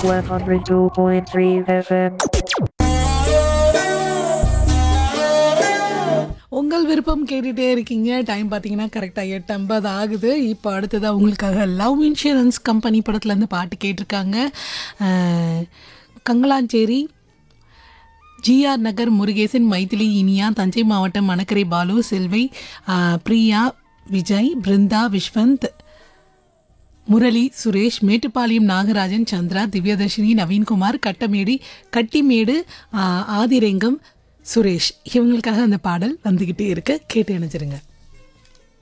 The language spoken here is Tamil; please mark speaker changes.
Speaker 1: 102.3 FM.
Speaker 2: உங்கள் விருப்பம் கேட்டுகிட்டே இருக்கீங்க டைம் பார்த்தீங்கன்னா கரெக்டாக எட்டு ஐம்பது ஆகுது இப்போ அடுத்ததாக உங்களுக்காக லவ் இன்சூரன்ஸ் கம்பெனி படத்துலேருந்து பாட்டு கேட்டிருக்காங்க அஹ், கங்கலாஞ்சேரி ஜிஆர் நகர் முருகேசன் மைதிலி இனியா தஞ்சை மாவட்டம் மணக்கரை பாலு செல்வை அஹ், பிரியா விஜய் பிருந்தா விஸ்வந்த் முரளி சுரேஷ் மேட்டுப்பாளையம் நாகராஜன் சந்திரா திவ்யதர்ஷினி நவீன்குமார் கட்டமேடி கட்டிமேடு ஆ, ஆதிரெங்கம் சுரேஷ் இவங்களுக்காக அந்த பாடல் வந்துக்கிட்டே இருக்கு கேட்டு இணைச்சிருங்க